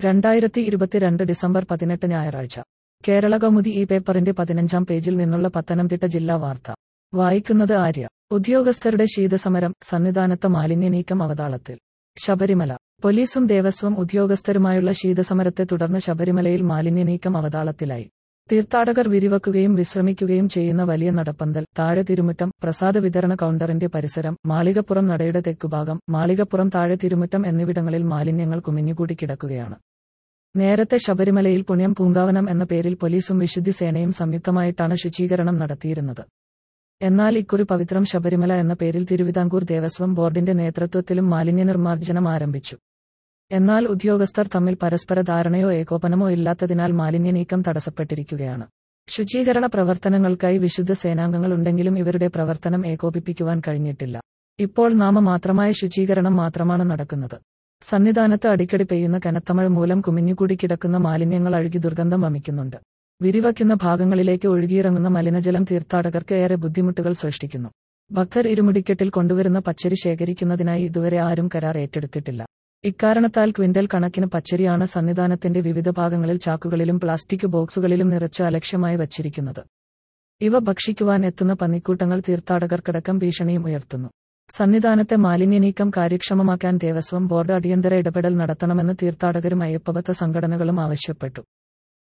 രണ്ടായിരത്തി ഇരുപത്തിരണ്ട് ഡിസംബർ പതിനെട്ട് ഞായറാഴ്ച കേരള കൗമുദി ഈ പേപ്പറിന്റെ പതിനഞ്ചാം പേജിൽ നിന്നുള്ള പത്തനംതിട്ട ജില്ലാ വാർത്ത വായിക്കുന്നത് ആര്യ ഉദ്യോഗസ്ഥരുടെ ശീതസമരം സന്നിധാനത്ത് മാലിന്യ നീക്കം അവതാളത്തിൽ ശബരിമല പോലീസും ദേവസ്വം ഉദ്യോഗസ്ഥരുമായുള്ള ശീതസമരത്തെ തുടർന്ന് ശബരിമലയിൽ മാലിന്യ നീക്കം അവതാളത്തിലായി തീർത്ഥാടകർ വിരിവക്കുകയും വിശ്രമിക്കുകയും ചെയ്യുന്ന വലിയ നടപ്പന്തൽ താഴെ തിരുമുറ്റം പ്രസാദ വിതരണ കൗണ്ടറിന്റെ പരിസരം മാളികപ്പുറം നടയുടെ തെക്കുഭാഗം മാളികപ്പുറം താഴെ തിരുമുറ്റം എന്നിവിടങ്ങളിൽ മാലിന്യങ്ങൾ കുമിഞ്ഞുകൂടി കിടക്കുകയാണ് നേരത്തെ ശബരിമലയിൽ പുണ്യം പൂങ്കാവനം എന്ന പേരിൽ പോലീസും വിശുദ്ധി സേനയും സംയുക്തമായിട്ടാണ് ശുചീകരണം നടത്തിയിരുന്നത് എന്നാൽ ഇക്കുറി പവിത്രം ശബരിമല എന്ന പേരിൽ തിരുവിതാംകൂർ ദേവസ്വം ബോർഡിന്റെ നേതൃത്വത്തിലും മാലിന്യ നിർമ്മാർജ്ജനം ആരംഭിച്ചു എന്നാൽ ഉദ്യോഗസ്ഥർ തമ്മിൽ പരസ്പര ധാരണയോ ഏകോപനമോ ഇല്ലാത്തതിനാൽ മാലിന്യ നീക്കം തടസ്സപ്പെട്ടിരിക്കുകയാണ് ശുചീകരണ പ്രവർത്തനങ്ങൾക്കായി വിശുദ്ധ സേനാംഗങ്ങൾ ഉണ്ടെങ്കിലും ഇവരുടെ പ്രവർത്തനം ഏകോപിപ്പിക്കുവാൻ കഴിഞ്ഞിട്ടില്ല ഇപ്പോൾ നാമമാത്രമായ ശുചീകരണം മാത്രമാണ് നടക്കുന്നത് സന്നിധാനത്ത് അടിക്കടി പെയ്യുന്ന കനത്തമഴ മൂലം കുമിഞ്ഞുകൂടി കിടക്കുന്ന മാലിന്യങ്ങൾ അഴുകി ദുർഗന്ധം വമിക്കുന്നുണ്ട് വിരിവയ്ക്കുന്ന ഭാഗങ്ങളിലേക്ക് ഒഴുകിയിറങ്ങുന്ന മലിനജലം തീർത്ഥാടകർക്ക് ഏറെ ബുദ്ധിമുട്ടുകൾ സൃഷ്ടിക്കുന്നു ഭക്തർ ഇരുമുടിക്കെട്ടിൽ കൊണ്ടുവരുന്ന പച്ചരി ശേഖരിക്കുന്നതിനായി ഇതുവരെ ആരും കരാർ ഏറ്റെടുത്തിട്ടില്ല ഇക്കാരണത്താൽ ക്വിന്റൽ കണക്കിന് പച്ചരിയാണ് സന്നിധാനത്തിന്റെ വിവിധ ഭാഗങ്ങളിൽ ചാക്കുകളിലും പ്ലാസ്റ്റിക് ബോക്സുകളിലും നിറച്ച് അലക്ഷ്യമായി വച്ചിരിക്കുന്നത് ഇവ ഭക്ഷിക്കുവാൻ എത്തുന്ന പന്നിക്കൂട്ടങ്ങൾ തീർത്ഥാടകർക്കടക്കം ഭീഷണിയും ഉയർത്തുന്നു സന്നിധാനത്തെ മാലിന്യ നീക്കം കാര്യക്ഷമമാക്കാൻ ദേവസ്വം ബോർഡ് അടിയന്തര ഇടപെടൽ നടത്തണമെന്ന് തീർത്ഥാടകരും അയ്യപ്പഭക്ത സംഘടനകളും ആവശ്യപ്പെട്ടു